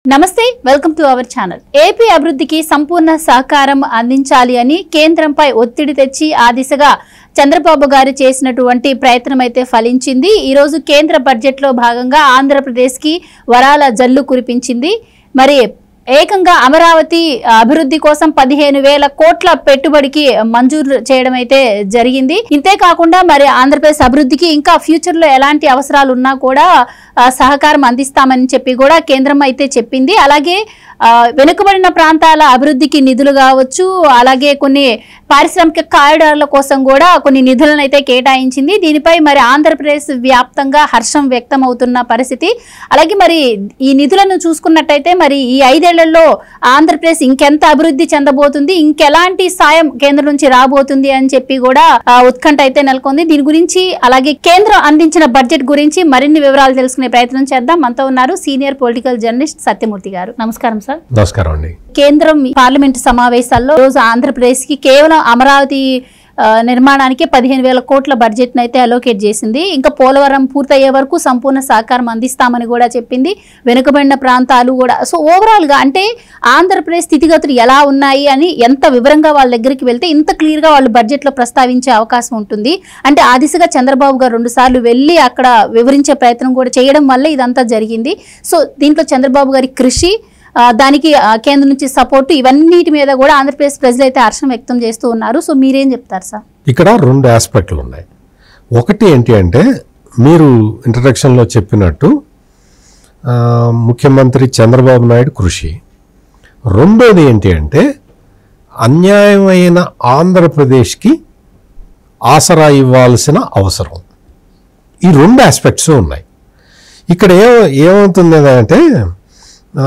నమస్తే welcome to our channel AP అభివృద్ధికి సంపూర్ణ సహకారం అందించాలి అని కేంద్రంపై ఒత్తిడి తెచ్చి ఆ దిశగా చంద్రబాబు గారు చేసినటువంటి ప్రయత్నం అయితే ఫలించింది ఈ రోజు కేంద్ర బడ్జెట్ లో భాగంగా ఆంధ్రప్రదేశ్ కి వరాల జల్లు కురిపించింది మరి ఏకంగా అమరావతి అభివృద్ధి కోసం పదిహేను వేల కోట్ల పెట్టుబడికి మంజూరు చేయడం అయితే జరిగింది ఇంతే కాకుండా మరి ఆంధ్రప్రదేశ్ అభివృద్ధికి ఇంకా ఫ్యూచర్ లో ఎలాంటి అవసరాలు ఉన్నా కూడా ఆ, సహకారం అందిస్తామని చెప్పి కూడా కేంద్రం అయితే చెప్పింది అలాగే ఆ, వెనుకబడిన ప్రాంతాల అభివృద్ధికి నిధులు కావచ్చు అలాగే కొన్ని పారిశ్రామిక కారిడార్ల కోసం కూడా కొన్ని నిధులను అయితే కేటాయించింది దీనిపై మరి ఆంధ్రప్రదేశ్ వ్యాప్తంగా హర్షం వ్యక్తం అవుతున్న పరిస్థితి అలాగే మరి ఈ నిధులను చూసుకున్నట్టయితే మరి ఈ ఐదేళ్లలో ఆంధ్రప్రదేశ్ ఇంకెంత అభివృద్ధి చెందబోతుంది ఇంకెలాంటి సాయం కేంద్రం నుంచి రాబోతుంది అని చెప్పి కూడా ఆ, ఉత్కంఠ అయితే నెలకొంది దీని గురించి అలాగే కేంద్రం అందించిన బడ్జెట్ గురించి మరిన్ని వివరాలు తెలుసుకునే ప్రయత్నం చేద్దాం మనతో ఉన్నారు సీనియర్ పొలిటికల్ జర్నలిస్ట్ సత్యమూర్తి గారు నమస్కారం సార్ నమస్కారం అండి కేంద్రం పార్లమెంట్ సమావేశాల్లో ఈ రోజు ఆంధ్రప్రదేశ్ కి కేవలం అమరావతి ఆ, నిర్మాణానికి పదిహేను వేల కోట్ల బడ్జెట్ అయితే అలోకేట్ చేసింది ఇంకా పోలవరం పూర్తయ్యే వరకు సంపూర్ణ సహకారం అందిస్తామని కూడా చెప్పింది వెనుకబడిన ప్రాంతాలు కూడా సో ఓవరాల్ గా అంటే ఆంధ్రప్రదేశ్ స్థితిగతులు ఎలా ఉన్నాయి అని ఎంత వివరంగా వాళ్ళ దగ్గరికి వెళ్తే ఇంత క్లియర్ గా వాళ్ళు బడ్జెట్ లో ప్రస్తావించే అవకాశం ఉంటుంది అంటే ఆ దిశగా చంద్రబాబు గారు రెండు సార్లు వెళ్ళి అక్కడ వివరించే ప్రయత్నం కూడా చేయడం వల్ల ఇదంతా జరిగింది సో దీంట్లో చంద్రబాబు గారి కృషి ఆ, దానికి ఆ, కేంద్రం నుంచి సపోర్ట్ ఇవన్నిటి మీద కూడా ఆంధ్రప్రదేశ్ ప్రజలు అయితే హర్షం వ్యక్తం చేస్తూ ఉన్నారు సో మీరేం చెప్తారు సార్ ఇక్కడ రెండు ఆస్పెక్ట్లు ఉన్నాయి ఒకటి ఏంటి అంటే మీరు ఇంట్రడక్షన్లో చెప్పినట్టు ఆ, ముఖ్యమంత్రి చంద్రబాబు నాయుడు కృషి రెండోది ఏంటి అంటే అన్యాయమైన ఆంధ్రప్రదేశ్కి ఆసరా ఇవ్వాల్సిన అవసరం ఈ రెండు ఆస్పెక్ట్స్ ఉన్నాయి ఇక్కడ ఏ ఏమవుతుంది అంటే ఆ,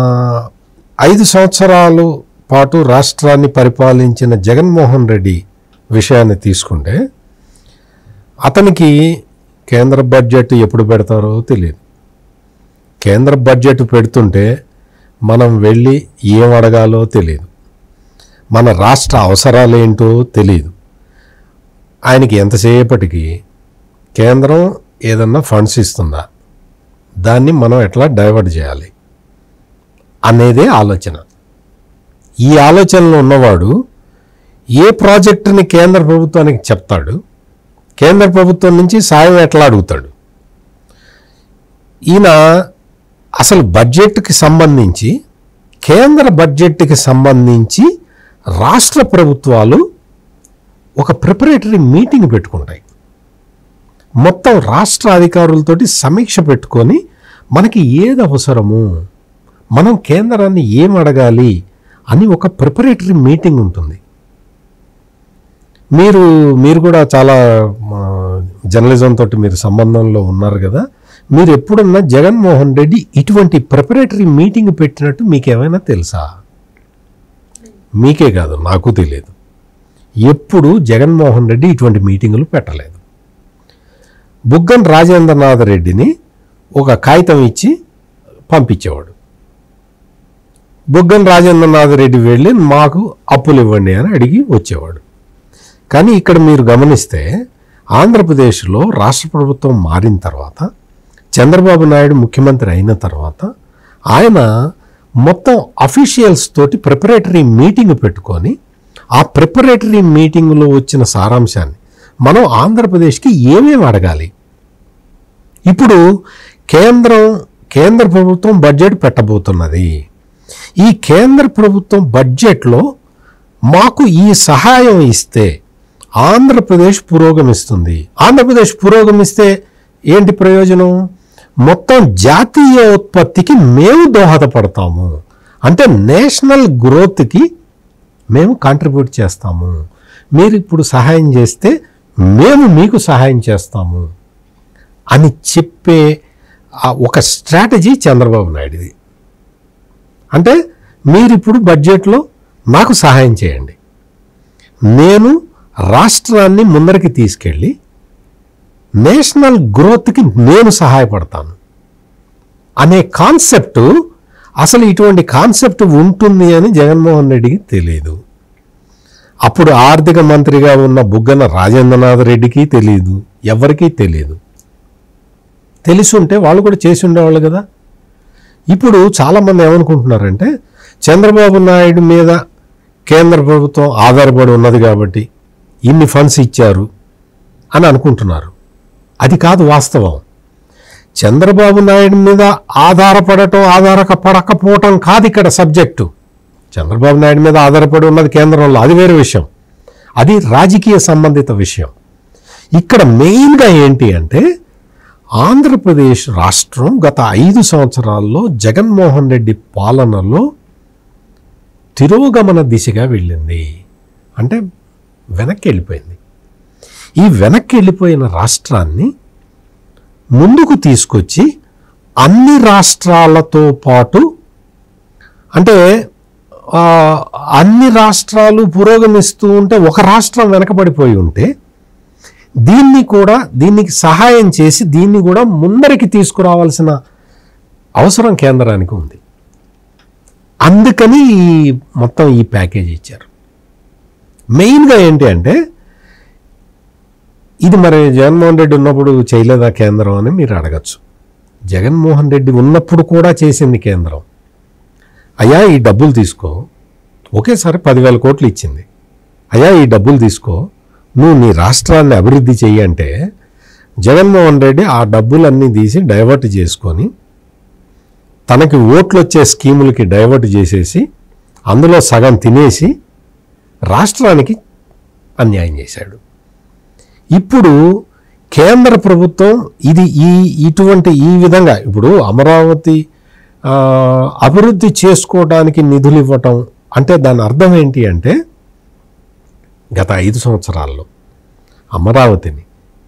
ఐదు సంవత్సరాలు పాటు రాష్ట్రాన్ని పరిపాలించిన జగన్మోహన్ రెడ్డి విషయాన్ని తీసుకుంటే అతనికి కేంద్ర బడ్జెట్ ఎప్పుడు పెడతారో తెలియదు కేంద్ర బడ్జెట్ పెడుతుంటే మనం వెళ్ళి ఏం అడగాలో తెలియదు మన రాష్ట్ర అవసరాలు ఏంటో తెలియదు ఆయనకి ఎంతసేపటికి కేంద్రం ఏదన్నా ఫండ్స్ ఇస్తుందా దాన్ని మనం ఎట్లా డైవర్ట్ చేయాలి అనేదే ఆలోచన ఈ ఆలోచనలో ఉన్నవాడు ఏ ప్రాజెక్టుని కేంద్ర ప్రభుత్వానికి చెప్తాడు కేంద్ర ప్రభుత్వం నుంచి సాయం ఎట్లా అడుగుతాడు ఈయన అసలు బడ్జెట్కి సంబంధించి కేంద్ర బడ్జెట్కి సంబంధించి రాష్ట్ర ప్రభుత్వాలు ఒక ప్రిపరేటరీ మీటింగ్ పెట్టుకుంటాయి మొత్తం రాష్ట్ర అధికారులతోటి సమీక్ష పెట్టుకొని మనకి ఏది అవసరము మనం కేంద్రాన్ని ఏం అడగాలి అని ఒక ప్రిపరేటరీ మీటింగ్ ఉంటుంది మీరు మీరు కూడా చాలా ఆ, జర్నలిజం తోటి మీరు సంబంధంలో ఉన్నారు కదా మీరు ఎప్పుడన్నా జగన్మోహన్ రెడ్డి ఇటువంటి ప్రిపరేటరీ మీటింగ్ పెట్టినట్టు మీకు ఏమైనా తెలుసా మీకే కాదు నాకు తెలియదు ఎప్పుడు జగన్మోహన్ రెడ్డి ఇటువంటి మీటింగులు పెట్టలేదు బుగ్గన్ రాజేంద్రనాథ్ రెడ్డిని ఒక కాగితం ఇచ్చి పంపించేవాడు బుగ్గన్ రాజేంద్రనాథ్ రెడ్డి వెళ్ళి మాకు అప్పులు ఇవ్వండి అని అడిగి వచ్చేవాడు కానీ ఇక్కడ మీరు గమనిస్తే ఆంధ్రప్రదేశ్లో రాష్ట్ర ప్రభుత్వం మారిన తర్వాత చంద్రబాబు నాయుడు ముఖ్యమంత్రి అయిన తర్వాత ఆయన మొత్తం అఫీషియల్స్ తోటి ప్రిపరేటరీ మీటింగ్ పెట్టుకొని ఆ ప్రిపరేటరీ మీటింగ్లో వచ్చిన సారాంశాన్ని మనం ఆంధ్రప్రదేశ్కి ఏమేమి అడగాలి ఇప్పుడు కేంద్రం కేంద్ర ప్రభుత్వం బడ్జెట్ పెట్టబోతున్నది ఈ కేంద్ర ప్రభుత్వం బడ్జెట్లో మాకు ఈ సహాయం ఇస్తే ఆంధ్రప్రదేశ్ పురోగమిస్తుంది ఆంధ్రప్రదేశ్ పురోగమిస్తే ఏంటి ప్రయోజనం మొత్తం జాతీయ ఉత్పత్తికి మేము దోహదపడతాము అంటే నేషనల్ గ్రోత్కి మేము కాంట్రిబ్యూట్ చేస్తాము మీరు ఇప్పుడు సహాయం చేస్తే మేము మీకు సహాయం చేస్తాము అని చెప్పే ఆ ఒక స్ట్రాటజీ చంద్రబాబు నాయుడుది అంటే మీరు ఇప్పుడు బడ్జెట్లో నాకు సహాయం చేయండి నేను రాష్ట్రాన్ని ముందరికి తీసుకెళ్ళి నేషనల్ గ్రోత్కి నేను సహాయపడతాను అనే కాన్సెప్ట్ అసలు ఇటువంటి కాన్సెప్ట్ ఉంటుంది అని జగన్మోహన్ రెడ్డికి తెలియదు అప్పుడు ఆర్థిక మంత్రిగా ఉన్న బుగ్గన రాజేంద్రనాథ్ రెడ్డికి తెలియదు ఎవరికీ తెలియదు తెలిసి ఉంటే వాళ్ళు కూడా చేసి ఉండేవాళ్ళు కదా ఇప్పుడు చాలామంది ఏమనుకుంటున్నారంటే చంద్రబాబు నాయుడు మీద కేంద్ర ప్రభుత్వం ఆధారపడి ఉన్నది కాబట్టి ఇన్ని ఫండ్స్ ఇచ్చారు అని అనుకుంటున్నారు అది కాదు వాస్తవం చంద్రబాబు నాయుడు మీద ఆధారపడటం ఆధారపడకపోవటం కాదు ఇక్కడ సబ్జెక్టు చంద్రబాబు నాయుడు మీద ఆధారపడి ఉన్నది కేంద్రంలో అది వేరే విషయం అది రాజకీయ సంబంధిత విషయం ఇక్కడ మెయిన్గా ఏంటి అంటే ఆంధ్రప్రదేశ్ రాష్ట్రం గత ఐదు సంవత్సరాల్లో జగన్మోహన్ రెడ్డి పాలనలో తిరోగమన దిశగా వెళ్ళింది అంటే వెనక్కి వెళ్ళిపోయింది ఈ వెనక్కి వెళ్ళిపోయిన రాష్ట్రాన్ని ముందుకు తీసుకొచ్చి అన్ని రాష్ట్రాలతో పాటు అంటే ఆ, అన్ని రాష్ట్రాలు పురోగమిస్తూ ఉంటే ఒక రాష్ట్రం వెనకబడిపోయి ఉంటే దీన్ని కూడా దీనికి సహాయం చేసి దీన్ని కూడా ముందరికి తీసుకురావాల్సిన అవసరం కేంద్రానికి ఉంది అందుకని ఈ మొత్తం ఈ ప్యాకేజ్ ఇచ్చారు మెయిన్గా ఏంటి అంటే ఇది మరి జగన్మోహన్ రెడ్డి ఉన్నప్పుడు చేయలేదా కేంద్రం అని మీరు అడగచ్చు జగన్మోహన్ రెడ్డి ఉన్నప్పుడు కూడా చేసింది కేంద్రం అయ్యా ఈ డబ్బులు తీసుకో ఒకేసారి పదివేల కోట్లు ఇచ్చింది అయ్యా ఈ డబ్బులు తీసుకో నువ్వు నీ రాష్ట్రాన్ని అభివృద్ధి చెయ్యి అంటే జగన్మోహన్ రెడ్డి ఆ డబ్బులన్నీ తీసి డైవర్ట్ చేసుకొని తనకి ఓట్లు వచ్చే స్కీములకి డైవర్ట్ చేసేసి అందులో సగం తినేసి రాష్ట్రానికి అన్యాయం చేశాడు ఇప్పుడు కేంద్ర ప్రభుత్వం ఇది ఈ ఇటువంటి ఈ విధంగా ఇప్పుడు అమరావతి ఆ, అభివృద్ధి చేసుకోవడానికి నిధులు ఇవ్వటం అంటే దాని అర్థం ఏంటి అంటే గత ఐదు సంవత్సరాల్లో అమరావతిని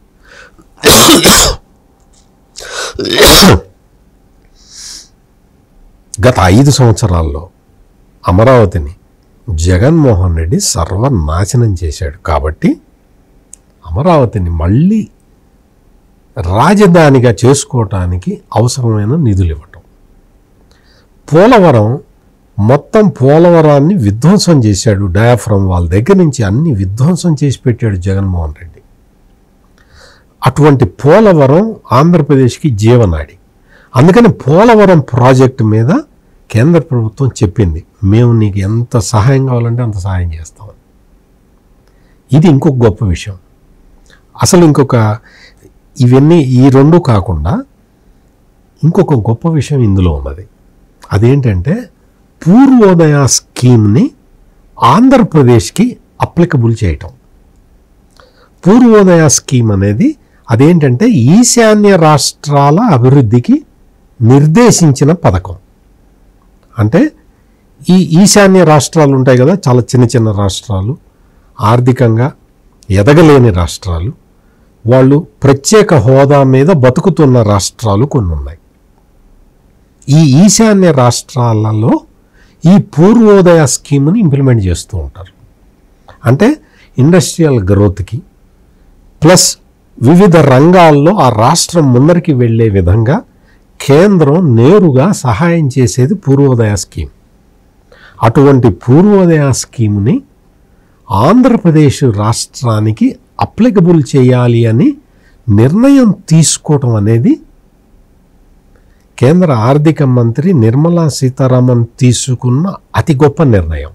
గత ఐదు సంవత్సరాల్లో అమరావతిని జగన్మోహన్ రెడ్డి సర్వనాశనం చేశాడు కాబట్టి అమరావతిని మళ్ళీ రాజధానిగా చేసుకోవటానికి అవసరమైన నిధులు ఇవ్వటం పోలవరం మొత్తం పోలవరాన్ని విధ్వంసం చేశాడు డయాఫ్రమ్ వాళ్ళ దగ్గర నుంచి అన్ని విధ్వంసం చేసి పెట్టాడు జగన్మోహన్ రెడ్డి అటువంటి పోలవరం ఆంధ్రప్రదేశ్కి జీవనాడి అందుకని పోలవరం ప్రాజెక్టు మీద కేంద్ర ప్రభుత్వం చెప్పింది మేము నీకు ఎంత సహాయం కావాలంటే అంత సహాయం చేస్తాం ఇది ఇంకొక గొప్ప విషయం అసలు ఇంకొక ఇవన్నీ ఈ రెండు కాకుండా ఇంకొక గొప్ప విషయం ఇందులో ఉన్నది అదేంటంటే పూర్వోదయ స్కీమ్ని ఆంధ్రప్రదేశ్కి అప్లికబుల్ చేయటం పూర్వోదయ స్కీమ్ అనేది అదేంటంటే ఈశాన్య రాష్ట్రాల అభివృద్ధికి నిర్దేశించిన పథకం అంటే ఈ ఈశాన్య రాష్ట్రాలు ఉంటాయి కదా చాలా చిన్న చిన్న రాష్ట్రాలు ఆర్థికంగా ఎదగలేని రాష్ట్రాలు వాళ్ళు ప్రత్యేక హోదా మీద బతుకుతున్న రాష్ట్రాలు కొన్ని ఉన్నాయి ఈ ఈశాన్య రాష్ట్రాలలో ఈ పూర్వోదయ స్కీమ్ని ఇంప్లిమెంట్ చేస్తూ ఉంటారు అంటే ఇండస్ట్రియల్ గ్రోత్కి ప్లస్ వివిధ రంగాల్లో ఆ రాష్ట్రం ముందరికి వెళ్ళే విధంగా కేంద్రం నేరుగా సహాయం చేసేది పూర్వోదయ స్కీమ్ అటువంటి పూర్వోదయ స్కీమ్ని ఆంధ్రప్రదేశ్ రాష్ట్రానికి అప్లికబుల్ చేయాలి అని నిర్ణయం తీసుకోవటం అనేది కేంద్ర ఆర్థిక మంత్రి నిర్మలా సీతారామన్ తీసుకున్న అతి గొప్ప నిర్ణయం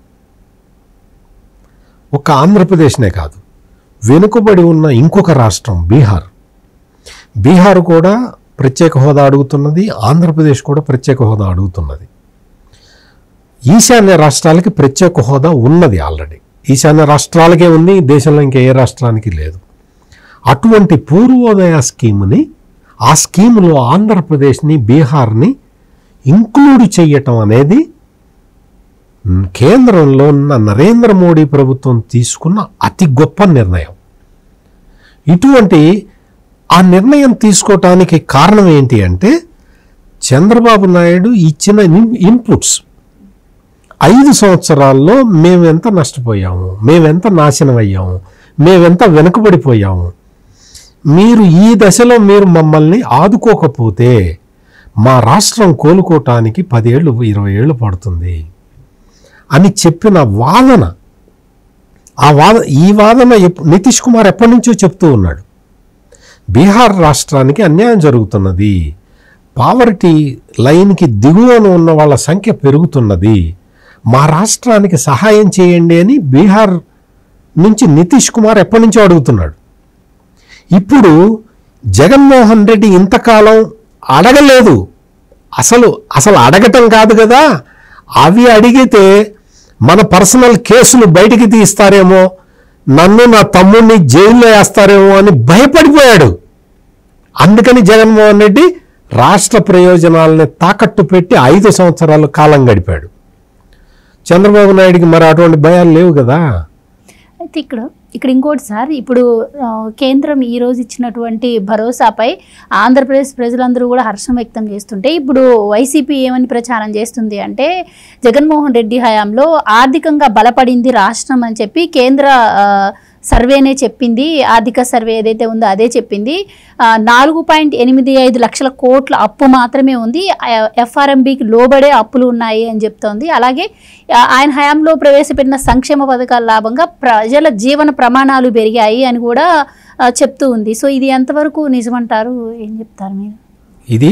ఒక ఆంధ్రప్రదేశ్నే కాదు వెనుకబడి ఉన్న ఇంకొక రాష్ట్రం బీహార్ బీహార్ కూడా ప్రత్యేక హోదా అడుగుతున్నది ఆంధ్రప్రదేశ్ కూడా ప్రత్యేక హోదా అడుగుతున్నది ఈశాన్య రాష్ట్రాలకి ప్రత్యేక హోదా ఉన్నది ఆల్రెడీ ఈశాన్య రాష్ట్రాలకే ఉంది దేశంలో ఇంకా ఏ రాష్ట్రానికి లేదు అటువంటి పూర్వోదయ స్కీమ్ని ఆ స్కీములో ఆంధ్రప్రదేశ్ని బీహార్ని ఇంక్లూడ్ చేయటం అనేది మ్, కేంద్రంలో ఉన్న నరేంద్ర మోడీ ప్రభుత్వం తీసుకున్న అతి గొప్ప నిర్ణయం ఇటువంటి ఆ నిర్ణయం తీసుకోవటానికి కారణం ఏంటి అంటే చంద్రబాబు నాయుడు ఇచ్చిన ఇన్- ఇన్పుట్స్ ఐదు సంవత్సరాల్లో మేమెంత నష్టపోయాము మేమెంత నాశనం అయ్యాము మేమెంత వెనుకబడిపోయాము మీరు ఈ దశలో మీరు మమ్మల్ని ఆదుకోకపోతే మా రాష్ట్రం కోలుకోవటానికి పదేళ్ళు ఇరవై ఏళ్ళు పడుతుంది అని చెప్పిన వాదన ఆ వాద ఈ వాదన ఎప్పు- నితీష్ కుమార్ ఎప్పటి నుంచో చెప్తూ ఉన్నాడు బీహార్ రాష్ట్రానికి అన్యాయం జరుగుతున్నది పావర్టీ లైన్కి దిగువన ఉన్న వాళ్ళ సంఖ్య పెరుగుతున్నది మా రాష్ట్రానికి సహాయం చేయండి అని బీహార్ నుంచి నితీష్ కుమార్ ఎప్పటి నుంచో అడుగుతున్నాడు ఇప్పుడు జగన్మోహన్ రెడ్డి ఇంతకాలం అడగలేదు అసలు అసలు అడగటం కాదు కదా అవి అడిగితే మన పర్సనల్ కేసులు బయటికి తీస్తారేమో నన్ను నా తమ్ముడిని జైల్లో వేస్తారేమో అని భయపడిపోయాడు అందుకని జగన్మోహన్ రెడ్డి రాష్ట్ర ప్రయోజనాలని తాకట్టు పెట్టి ఐదు సంవత్సరాలు కాలం గడిపాడు చంద్రబాబు నాయుడికి మరి అటువంటి భయాలు లేవు కదా అయితే ఇక్కడ ఇక్కడ ఇంకోటి సార్ ఇప్పుడు ఆ, కేంద్రం ఈ రోజు ఇచ్చినటువంటి భరోసాపై ఆంధ్రప్రదేశ్ ప్రజలందరూ కూడా హర్షం వ్యక్తం చేస్తుంటే ఇప్పుడు వైసీపీ ఏమని ప్రచారం చేస్తుంది అంటే జగన్మోహన్ రెడ్డి హయాంలో ఆర్థికంగా బలపడింది రాష్ట్రం అని చెప్పి కేంద్ర ఆ, సర్వేనే చెప్పింది ఆర్థిక సర్వే ఏదైతే ఉందో అదే చెప్పింది ఆ, నాలుగు పాయింట్ ఎనిమిది ఐదు లక్షల కోట్ల అప్పు మాత్రమే ఉంది ఎఫ్ఆర్ఎంబికి లోబడే అప్పులు ఉన్నాయి అని చెప్తోంది అలాగే ఆ, ఆయన హయాంలో ప్రవేశపెట్టిన సంక్షేమ పథకాల లాభంగా ప్రజల జీవన ప్రమాణాలు పెరిగాయి అని కూడా ఆ, చెప్తూ ఉంది సో ఇది ఎంతవరకు నిజమంటారు ఏం చెప్తారు మీరు ఇది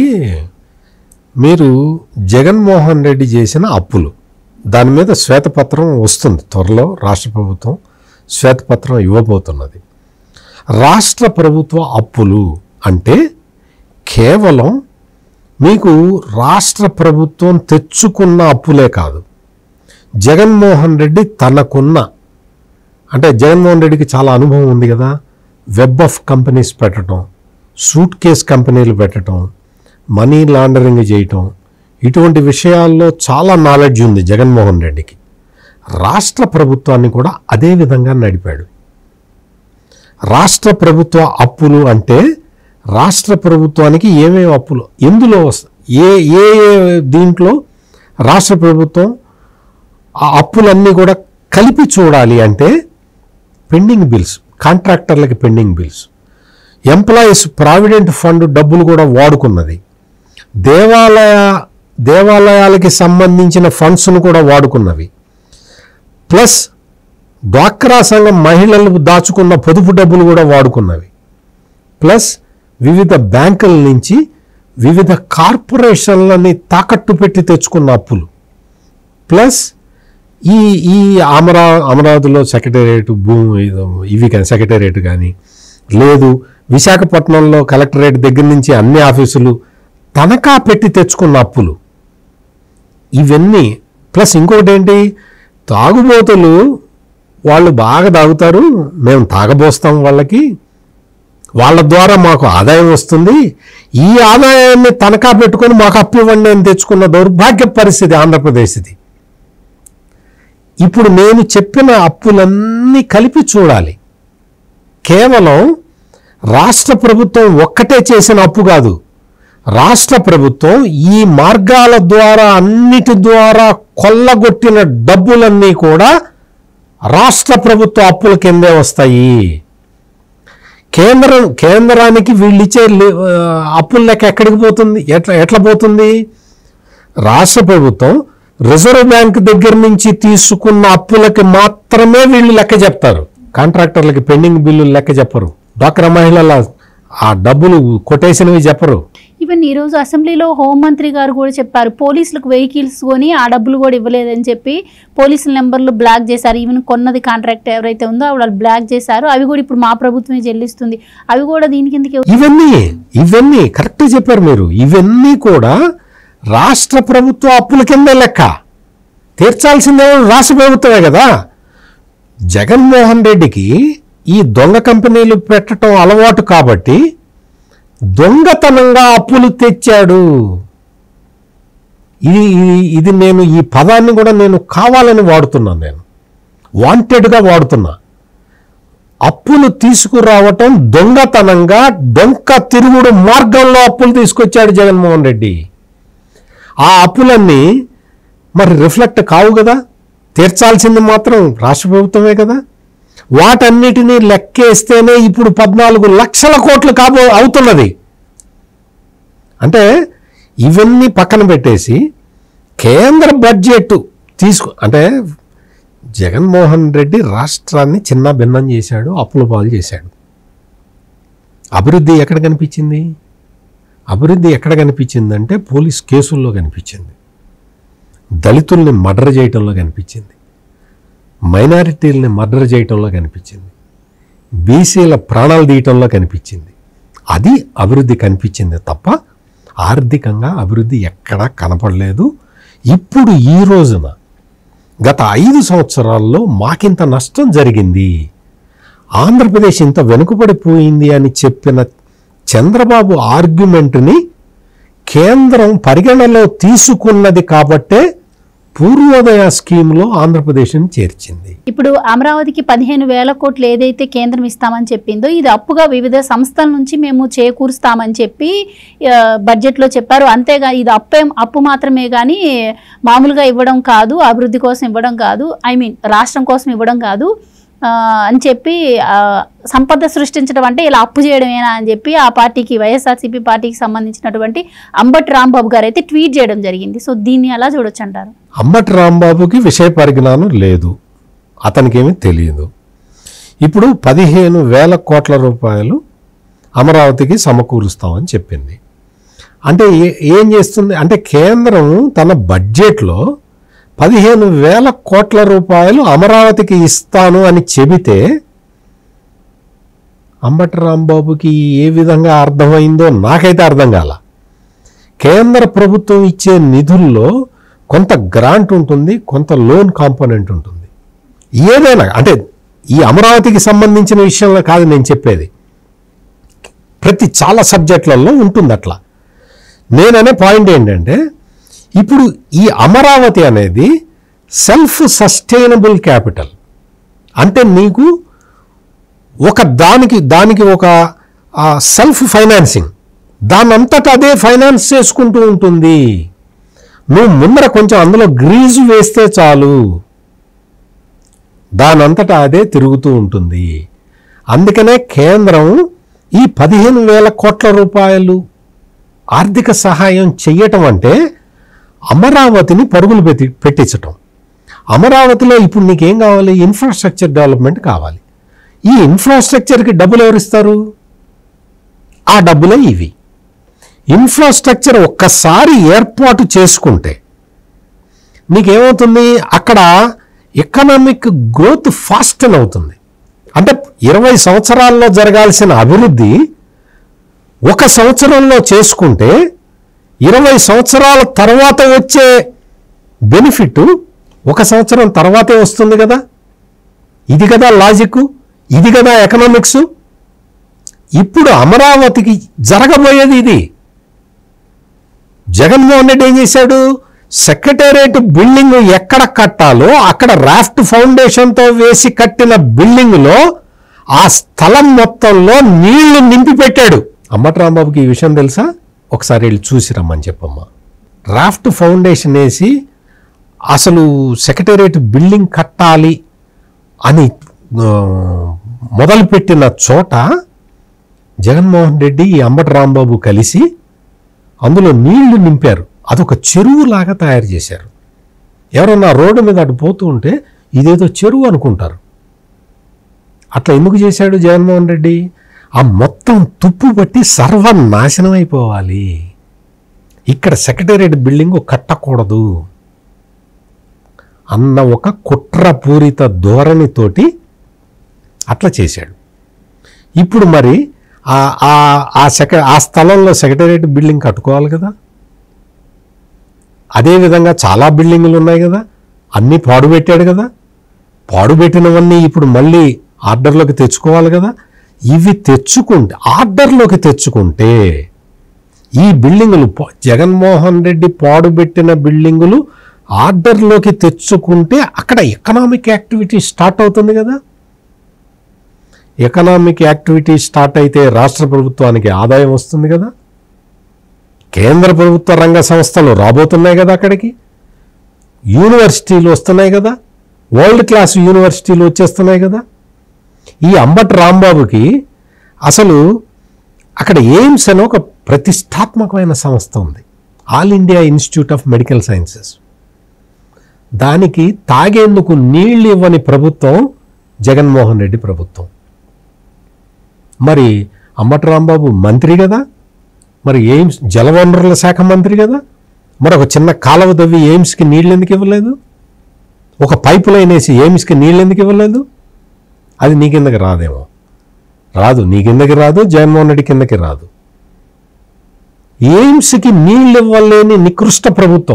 మీరు జగన్మోహన్ రెడ్డి చేసిన అప్పులు దాని మీద శ్వేతపత్రం వస్తుంది త్వరలో రాష్ట్ర ప్రభుత్వం శ్వేతపత్రం ఇవ్వబోతున్నది రాష్ట్ర ప్రభుత్వ అప్పులు అంటే కేవలం మీకు రాష్ట్ర ప్రభుత్వం తెచ్చుకున్న అప్పులే కాదు జగన్మోహన్ రెడ్డి తనకున్న అంటే జగన్మోహన్ రెడ్డికి చాలా అనుభవం ఉంది కదా వెబ్ ఆఫ్ కంపెనీస్ పెట్టడం సూట్ కేస్ కంపెనీలు పెట్టడం మనీ లాండరింగ్ చేయటం ఇటువంటి విషయాల్లో చాలా నాలెడ్జ్ ఉంది జగన్మోహన్ రెడ్డికి రాష్ట్ర ప్రభుత్వాన్ని కూడా అదే విధంగా నడిపాడు రాష్ట్ర ప్రభుత్వ అప్పులు అంటే రాష్ట్ర ప్రభుత్వానికి ఏమేమి అప్పులు ఎందులో వస్త- ఏ ఏ ఏ దీంట్లో రాష్ట్ర ప్రభుత్వం ఆ అప్పులన్నీ కూడా కలిపి చూడాలి అంటే పెండింగ్ బిల్స్ కాంట్రాక్టర్లకి pending bills employees provident fund డబ్బులు కూడా వాడుకున్నది దేవాలయ దేవాలయాలకి సంబంధించిన ఫండ్స్ను కూడా వాడుకున్నవి ప్లస్ డ్వాక్రా సంఘం మహిళలు దాచుకున్న పొదుపు డబ్బులు కూడా వాడుకున్నవి ప్లస్ వివిధ బ్యాంకుల నుంచి వివిధ కార్పొరేషన్లని తాకట్టు పెట్టి తెచ్చుకున్న అప్పులు ప్లస్ ఈ ఈ అమరా అమరావతిలో సెక్రటేరియట్ భూమి ఇది- ఇవి కానీ సెక్రటేరియట్ కానీ లేదు విశాఖపట్నంలో కలెక్టరేట్ దగ్గర నుంచి అన్ని ఆఫీసులు తనఖా పెట్టి తెచ్చుకున్న అప్పులు ఇవన్నీ ప్లస్ ఇంకొకటి ఏంటి తాగుబోతులు వాళ్ళు బాగా తాగుతారు మేము తాగబోస్తాం వాళ్ళకి వాళ్ళ ద్వారా మాకు ఆదాయం వస్తుంది ఈ ఆదాయాన్ని తనఖా పెట్టుకొని మాకు అప్పు ఇవ్వండి అని తెచ్చుకున్న దౌర్భాగ్య పరిస్థితి ఆంధ్రప్రదేశ్ది ఇప్పుడు నేను చెప్పిన అప్పులన్నీ కలిపి చూడాలి కేవలం రాష్ట్ర ప్రభుత్వం ఒక్కటే చేసిన అప్పు కాదు రాష్ట్ర ప్రభుత్వం ఈ మార్గాల ద్వారా అన్నిటి ద్వారా కొల్లగొట్టిన డబ్బులన్నీ కూడా రాష్ట్ర ప్రభుత్వ అప్పుల కిందే వస్తాయి కేంద్రం కేంద్రానికి వీళ్ళు ఇచ్చే లే- ఆ, అప్పుల లెక్క ఎక్కడికి పోతుంది ఎట్లా ఎట్లా పోతుంది రాష్ట్ర ప్రభుత్వం రిజర్వ్ బ్యాంక్ దగ్గర నుంచి తీసుకున్న అప్పులకి మాత్రమే వీళ్ళు లెక్క చెప్తారు కాంట్రాక్టర్లకి పెండింగ్ బిల్లులు లెక్క చెప్పరు డ్వాక్రా మహిళల ఆ డబ్బులు కొట్టేసినవి చెప్పరు ఈవెన్ ఈరోజు అసెంబ్లీలో హోంమంత్రి గారు కూడా చెప్పారు పోలీసులకు వెహికల్స్ కొని ఆ డబ్బులు కూడా ఇవ్వలేదని చెప్పి పోలీసుల నెంబర్లు బ్లాక్ చేశారు ఈవెన్ కొన్నది కాంట్రాక్ట్ ఎవరైతే ఉందో ఆవిడ బ్లాక్ చేశారు అవి కూడా ఇప్పుడు మా ప్రభుత్వమే చెల్లిస్తుంది అవి కూడా దీని కిందకి ఇవన్నీ ఇవన్నీ కరెక్ట్ చెప్పారు మీరు ఇవన్నీ కూడా రాష్ట్ర ప్రభుత్వ అప్పుల కింద లెక్క తీర్చాల్సిందేమో రాష్ట్ర ప్రభుత్వమే కదా జగన్మోహన్ రెడ్డికి ఈ దొంగ కంపెనీలు పెట్టడం అలవాటు కాబట్టి దొంగతనంగా అప్పులు తెచ్చాడు ఇది ఇది- ఇది నేను ఈ పదాన్ని కూడా నేను కావాలని వాడుతున్నాను నేను వాంటెడ్గా వాడుతున్నా అప్పులు తీసుకురావటం దొంగతనంగా డొంక తిరుగుడు మార్గంలో అప్పులు తీసుకొచ్చాడు జగన్మోహన్ రెడ్డి ఆ అప్పులన్నీ మరి రిఫ్లెక్ట్ కావు కదా తీర్చాల్సింది మాత్రం రాష్ట్ర ప్రభుత్వమే కదా వాటన్నిటినీ లెక్కేస్తేనే ఇప్పుడు పద్నాలుగు లక్షల కోట్లు కాబో అవుతున్నది అంటే ఇవన్నీ పక్కన పెట్టేసి కేంద్ర బడ్జెట్ తీసుకు అంటే జగన్మోహన్ రెడ్డి రాష్ట్రాన్ని చిన్న భిన్నం చేశాడు అప్పుల పాలు చేశాడు అభివృద్ధి ఎక్కడ కనిపించింది అభివృద్ధి ఎక్కడ కనిపించిందంటే పోలీస్ కేసుల్లో కనిపించింది దళితుల్ని మర్డర్ చేయటంలో కనిపించింది మైనారిటీలని మర్డర్ చేయటంలో కనిపించింది బీసీల ప్రాణాలు తీయటంలో కనిపించింది అది అభివృద్ధి కనిపించింది తప్ప ఆర్థికంగా అభివృద్ధి ఎక్కడా కనపడలేదు ఇప్పుడు ఈ రోజున గత ఐదు సంవత్సరాల్లో మాకింత నష్టం జరిగింది ఆంధ్రప్రదేశ్ ఇంత వెనుకబడిపోయింది అని చెప్పిన చంద్రబాబు ఆర్గ్యుమెంట్ని కేంద్రం పరిగణలో తీసుకున్నది కాబట్టే పూర్వోదయ స్కీమ్లో ఆంధ్రప్రదేశ్ని చేర్చింది ఇప్పుడు అమరావతికి పదిహేను వేల కోట్లు ఏదైతే కేంద్రం ఇస్తామని చెప్పిందో ఇది అప్పుగా వివిధ సంస్థల నుంచి మేము చేకూరుస్తామని చెప్పి ఆ, బడ్జెట్లో చెప్పారు అంతేగా ఇది అప్పే అప్పు మాత్రమే కానీ మామూలుగా ఇవ్వడం కాదు అభివృద్ధి కోసం ఇవ్వడం కాదు ఐ మీన్ రాష్ట్రం కోసం ఇవ్వడం కాదు ఆ, అని చెప్పి ఆ, సంపద సృష్టించడం అంటే ఇలా అప్పు చేయడమేనా అని చెప్పి ఆ పార్టీకి వైఎస్ఆర్సీపీ పార్టీకి సంబంధించినటువంటి అంబటి రాంబాబు గారు అయితే ట్వీట్ చేయడం జరిగింది సో దీన్ని ఎలా చూడొచ్చు అంటారు అంబటి రాంబాబుకి విషయ పరిజ్ఞానం లేదు అతనికేమీ తెలియదు ఇప్పుడు పదిహేను వేల కోట్ల రూపాయలు అమరావతికి సమకూరుస్తామని చెప్పింది అంటే ఏ- ఏం చేస్తుంది అంటే కేంద్రం తన బడ్జెట్లో పదిహేను వేల కోట్ల రూపాయలు అమరావతికి ఇస్తాను అని చెబితే అంబటి రాంబాబుకి ఏ విధంగా అర్థమైందో నాకైతే అర్థం కాల కేంద్ర ప్రభుత్వం ఇచ్చే నిధుల్లో కొంత గ్రాంట్ ఉంటుంది కొంత లోన్ కాంపోనెంట్ ఉంటుంది ఏదైనా అంటే ఈ అమరావతికి సంబంధించిన విషయంలో కాదు నేను చెప్పేది ప్రతి చాలా సబ్జెక్టులలో ఉంటుంది అట్లా నేననే పాయింట్ ఏంటంటే ఇప్పుడు ఈ అమరావతి అనేది సెల్ఫ్ సస్టైనబుల్ క్యాపిటల్ అంటే నీకు ఒక దానికి దానికి ఒక సెల్ఫ్ ఫైనాన్సింగ్ దాని అంతటా అదే ఫైనాన్స్ చేసుకుంటూ ఉంటుంది నువ్వు ముందర కొంచెం అందులో గ్రీజు వేస్తే చాలు దానంతటా అదే తిరుగుతూ ఉంటుంది అందుకనే కేంద్రం ఈ పదిహేను వేల కోట్ల రూపాయలు ఆర్థిక సహాయం చెయ్యటం అంటే అమరావతిని పరుగులు పెట్టి పెట్టించటం అమరావతిలో ఇప్పుడు నీకేం కావాలి ఇన్ఫ్రాస్ట్రక్చర్ డెవలప్మెంట్ కావాలి ఈ ఇన్ఫ్రాస్ట్రక్చర్కి డబ్బులు ఎవరిస్తారు ఆ డబ్బులే ఇవి ఇన్ఫ్రాస్ట్రక్చర్ ఒక్కసారి ఏర్పాటు చేసుకుంటే నీకేమవుతుంది అక్కడ ఎకనామిక్ గ్రోత్ ఫాస్ట్ అవుతుంది అంటే ఇరవై సంవత్సరాల్లో జరగాల్సిన అభివృద్ధి ఒక సంవత్సరంలో చేసుకుంటే ఇరవై సంవత్సరాల తర్వాత వచ్చే బెనిఫిట్ ఒక సంవత్సరం తర్వాతే వస్తుంది కదా ఇది కదా లాజిక్ ఇది కదా ఎకనామిక్స్ ఇప్పుడు అమరావతికి జరగబోయేది ఇది జగన్మోహన్ రెడ్డి ఏం చేశాడు సెక్రటేరియట్ బిల్డింగ్ ఎక్కడ కట్టాలో అక్కడ రాఫ్ట్ ఫౌండేషన్తో వేసి కట్టిన బిల్డింగ్లో ఆ స్థలం మొత్తంలో నీళ్లు నింపి పెట్టాడు అమ్మటి రాంబాబుకి ఈ విషయం తెలుసా ఒకసారి వెళ్ళి చూసి రమ్మని చెప్పమ్మా రాఫ్ట్ ఫౌండేషన్ వేసి అసలు సెక్రటేరియట్ బిల్డింగ్ కట్టాలి అని ఆ, మొదలుపెట్టిన చోట జగన్మోహన్ రెడ్డి ఈ అంబటి రాంబాబు కలిసి అందులో నీళ్లు నింపారు అదొక చెరువులాగా తయారు చేశారు ఎవరన్నా రోడ్డు మీద అటు పోతూ ఉంటే ఇదేదో చెరువు అనుకుంటారు అట్లా ఎందుకు చేశాడు జగన్మోహన్ రెడ్డి ఆ మొత్తం తుప్పు పట్టి సర్వనాశనం అయిపోవాలి ఇక్కడ సెక్రటేరియట్ బిల్డింగ్ కట్టకూడదు అన్న ఒక కుట్రపూరిత ధోరణితోటి అట్లా చేశాడు ఇప్పుడు మరి ఆ ఆ ఆ సెక ఆ స్థలంలో సెక్రటేరియట్ బిల్డింగ్ కట్టుకోవాలి కదా అదేవిధంగా చాలా బిల్డింగులు ఉన్నాయి కదా అన్నీ పాడుపెట్టాడు కదా పాడుపెట్టినవన్నీ ఇప్పుడు మళ్ళీ ఆర్డర్లోకి తెచ్చుకోవాలి కదా ఇవి తెచ్చుకుంటే ఆర్డర్లోకి తెచ్చుకుంటే ఈ బిల్డింగులు ప- జగన్మోహన్ రెడ్డి పాడుపెట్టిన బిల్డింగులు ఆర్డర్లోకి తెచ్చుకుంటే అక్కడ ఎకనామిక్ యాక్టివిటీ స్టార్ట్ అవుతుంది కదా ఎకనామిక్ యాక్టివిటీ స్టార్ట్ అయితే రాష్ట్ర ప్రభుత్వానికి ఆదాయం వస్తుంది కదా కేంద్ర ప్రభుత్వ రంగ సంస్థలు రాబోతున్నాయి కదా అక్కడికి యూనివర్సిటీలు వస్తున్నాయి కదా వరల్డ్ క్లాస్ యూనివర్సిటీలు వచ్చేస్తున్నాయి కదా ఈ అంబటి రాంబాబుకి అసలు అక్కడ ఎయిమ్స్ అని ఒక ప్రతిష్టాత్మకమైన సంస్థ ఉంది all India institute of medical sciences దానికి తాగేందుకు నీళ్ళు ఇవ్వని ప్రభుత్వం జగన్మోహన్ రెడ్డి ప్రభుత్వం మరి అంబటి రాంబాబు మంత్రి కదా మరి ఎయిమ్స్ జలవనరుల శాఖ మంత్రి కదా మరి ఒక చిన్న కాలువ తవ్వి ఎయిమ్స్కి నీళ్ళు ఎందుకు ఇవ్వలేదు ఒక పైపు లైన్ వేసి ఎయిమ్స్కి నీళ్ళు ఎందుకు ఇవ్వలేదు అది నీ కిందకి రాదేమో రాదు నీ కిందకి రాదు జగన్మోహన్ రెడ్డి కిందకి రాదు ఎయిమ్స్కి నీళ్ళు ఇవ్వలేని నికృష్ట ప్రభుత్వం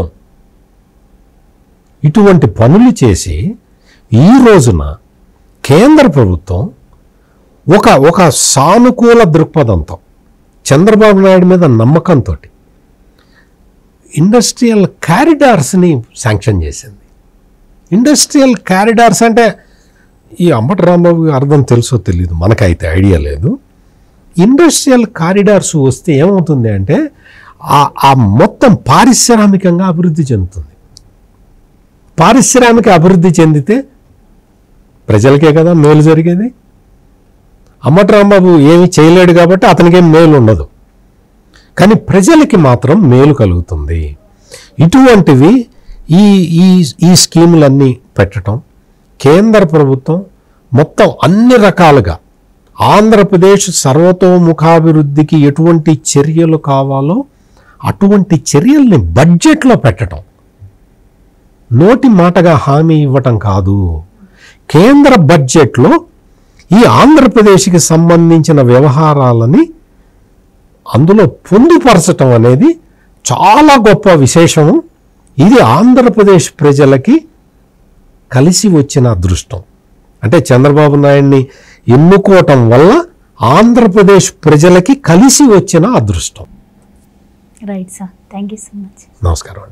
ఇటువంటి పనులు చేసి ఈ రోజున కేంద్ర ప్రభుత్వం ఒక ఒక సానుకూల దృక్పథంతో చంద్రబాబు నాయుడు మీద నమ్మకంతో ఇండస్ట్రియల్ క్యారిడార్స్ని శాంక్షన్ చేసింది ఇండస్ట్రియల్ క్యారిడార్స్ అంటే ఈ అంబటి రాంబాబు అర్థం తెలుసో తెలియదు మనకైతే ఐడియా లేదు ఇండస్ట్రియల్ కారిడార్స్ వస్తే ఏమవుతుంది అంటే ఆ ఆ మొత్తం పారిశ్రామికంగా అభివృద్ధి చెందుతుంది పారిశ్రామిక అభివృద్ధి చెందితే ప్రజలకే కదా మేలు జరిగేది అమ్మటి రాంబాబు ఏమి చేయలేడు కాబట్టి అతనికేం మేలు ఉండదు కానీ ప్రజలకి మాత్రం మేలు కలుగుతుంది ఇటువంటివి ఈ ఈ ఈ స్కీములన్నీ పెట్టడం కేంద్ర ప్రభుత్వం మొత్తం అన్ని రకాలుగా ఆంధ్రప్రదేశ్ సర్వతోముఖాభివృద్ధికి ఎటువంటి చర్యలు కావాలో అటువంటి చర్యల్ని బడ్జెట్లో పెట్టడం నోటి మాటగా హామీ ఇవ్వటం కాదు కేంద్ర బడ్జెట్లో ఈ ఆంధ్రప్రదేశ్కి సంబంధించిన వ్యవహారాలని అందులో పొందుపరచటం అనేది చాలా గొప్ప విశేషము ఇది ఆంధ్రప్రదేశ్ ప్రజలకి కలిసి వచ్చిన అదృష్టం అంటే చంద్రబాబు నాయుడిని ఎన్నుకోవటం వల్ల ఆంధ్రప్రదేశ్ ప్రజలకి కలిసి వచ్చిన అదృష్టం right sir thank you so much నమస్కారం